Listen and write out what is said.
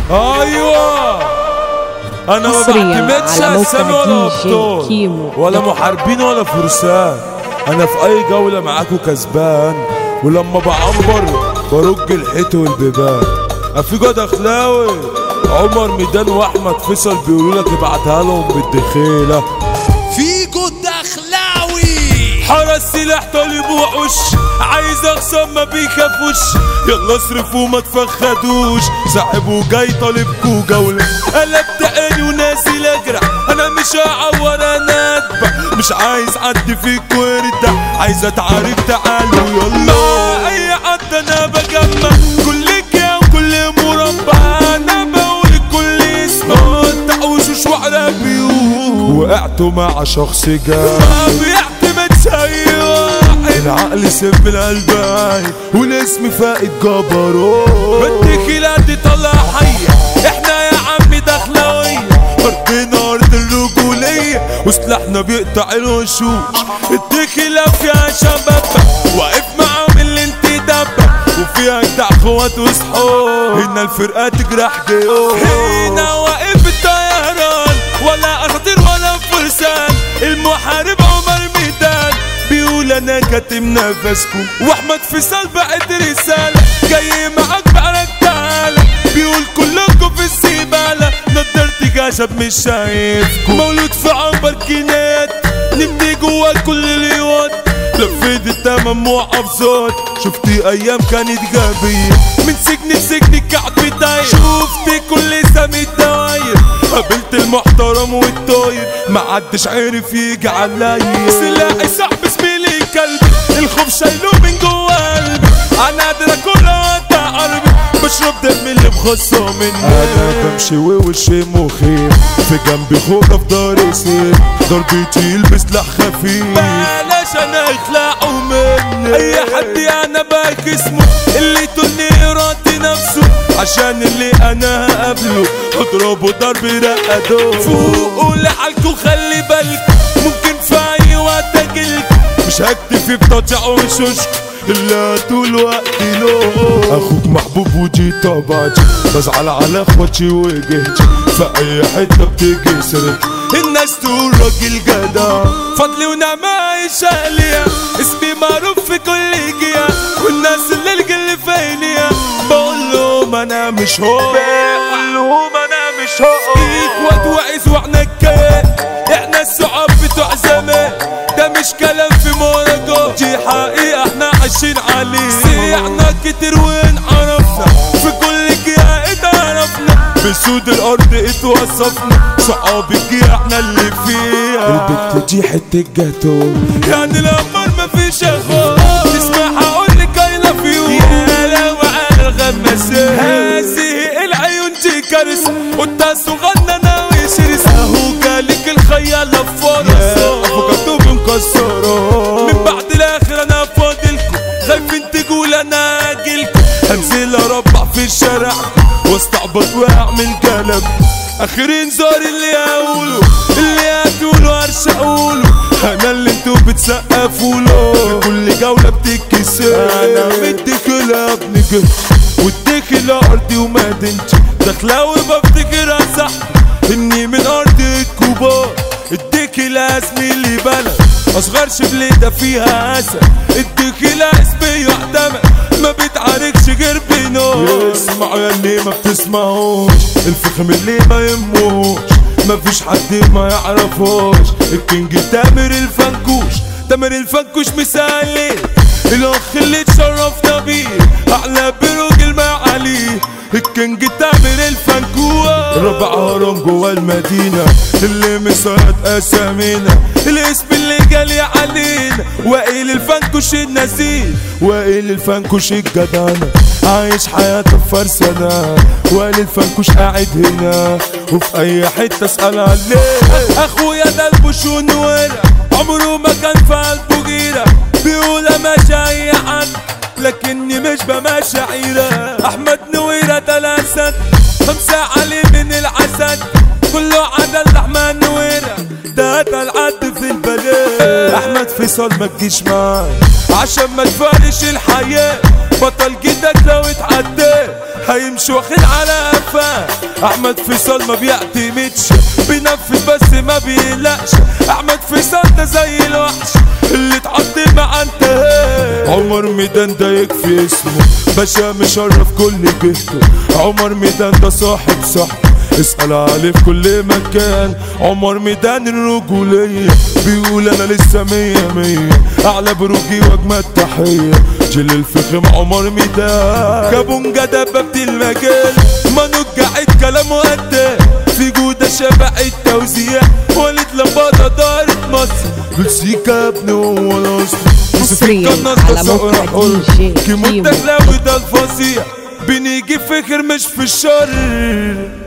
ايوه انا ما حصرياً بعتمدش على على موقع السامي ولا دي جي ابطال كيمو. ولا محاربين ولا فرسان انا في اي جولة معاكو كسبان ولما بعبر برج الحيط والبيبان افيجو دخلاوي عمر ميدان واحمد فيصل بيقولوا لك ابعتها لهم بالدخيله فيجو الدخلاوي حرس سلاح طالب وحوش عايز اخصم ما بيخافوش يلا اصرفوا ما تفخدوش صاحبه جاي طالبكوا جولة قلبت عيني ونازل اجرح انا مش هعور انا اتبع مش عايز حد فيكوا يرتاح عايز اتعارك تعالوا يلا مع اي حد انا بجمع كل كيا وكل مربع انا بقول كل اسم تعوشوش وعلى بيوت وقعتوا مع شخص جاي بيعتمد زي واحد العقل سم القلب والاسم فائد جبروت بالدخيلات دي طلع حية احنا يا عمي دخلاوية ارضنا ارض الرجولية وسلاحنا بيقطع الوشوش الدخيلة فيها شباب واقف معاهم اللي انت دبة وفيها جدع اخوات وصحاب هنا الفرقة تجرح جيوش هنا واقف الطيران ولا اساطير ولا فرسان المحارب عمر ميدان بيقول انا كاتم نفسكم واحمد فيصل بعت رسالة جاي معاك بعرك تعالى بيقول كلكم في الزبالة نضارتي خشب مش شايفكم مولود في عنبر كينات نبني جوا كل اليوت لفيت التمام موقف صوت شفتي ايام كانت غبية من سجن لسجن كعب داير شفت كل سامي الدواير قابلت المحترم والطاير ما عدش عارف يجي عليا سلاحي صاحب زميلي كلبي الخوف شايله من جوا قلبي انا قادر اكل وانت قلبي بشرب دم اللي مخصم مني انا بمشي ووشي مخيف في جنبي خوخة في داري سيف ضربتي يلبس لح خفيف بلاش انا اخلعه مني اي حد انا باك اسمه اللي تني ارادي نفسه عشان اللي انا هقابله اضربه ضرب رقدو فوقوا لحالكوا خلي بالك ممكن في اي وقت اجيلك مش هكتفي بتقطع وشوشك الا طول وقتي له اخوك محبوب ودي طبعتي بزعل على اخواتي وجهتي في اي حته بتيجي سيرتي الناس تقول راجل جدع فضلي ونعمة عايشة ليا اسمي معروف في كل جهة والناس اللي الجل فينيا بقول لهم انا مش هو بقول لهم انا مش هو اخوات وعيز واحنا الكيان احنا الصحاب بتوع زمان ده مش كلام في مهرجان دي حقيقة احنا عايشين عليه سيحنا كتير وانعرفنا في كل جهة اتعرفنا بسود الارض اتوصفنا صحاب الجهة احنا اللي فيها البت دي حتة جاتو يعني الامر مفيش اخوات تسمع هقول لك اي لاف يو يا لو على الغماسات هذه العيون دي كارثة وانت صغننة وشرس اهو جالك الخيال فرصة افوكاتو مكسرة من بعد الاخر انا فاضلكم خايفين تقول انا اجيلكم هنزل اربع في الشارع واستعبط واعمل كلام اخر انذار اللي هقوله اللي هتقوله هرشا اقوله انا اللي انتوا بتسقفوا له في كل جولة بتتكسر انا مديك يا ابني جد واديك ارضي ومدينتي دخلاوي بفتكرها صح اني من ارض الكبار اديك لازمي اللي بلد اصغر شبليدة فيها اسد اديك لازمي يعتمد ما بيتعاركش غير بينور اسمعوا يا اللي ما بتسمعوش الفخم اللي ما يموش ما فيش حد ما يعرفوش الكينج تامر الفنكوش تامر الفنكوش مثالي الاخ اللي اتشرفنا بيه اعلى بروج ما عليه الكينج تامر الفنكوش ربع هرم جوا المدينة اللي مسيط اسامينا الاسم اللي جالي علينا وائل الفنكوش النزيل وائل الفنكوش الجدعنة عايش حياته في فرسانة وائل الفنكوش قاعد هنا وفي اي حتة اسأل عليه اخويا ده البوشون ورا عمره ما كان في قلبه غيرة بيقول ماشي اي حد لكني مش بماشي عيرة احمد نويرة ده الاسد خمسة علي من العسد كله عدل احمد نويرة ده العد في البلد احمد فيصل ما تجيش معاي عشان ما تفارش الحياة بطل جدك لو اتعدى هيمشي واخد على قفاه احمد فيصل ما بيعتمدش بينفذ بس ما بيقلقش احمد فيصل ده زي الوحش اللي اتحط مع انتهى عمر ميدان ده يكفي اسمه باشا مشرف كل جهته عمر ميدان ده صاحب صاحبه اسأل عليه في كل مكان عمر ميدان الرجولية بيقول انا لسه مية مية اعلى بروجي واجمد تحية جيل الفخم عمر ميدان كابونجا دبابة المجال ما نجعت كلامه قد في جودة شبع التوزيع ولد لمبادة دارت مصر بلسيكا يا ابني هو الاصل حصرياً على موقع DJ كيمو كيمو. الدخلاوي ده الفظيع بنيجي فكر مش في الشر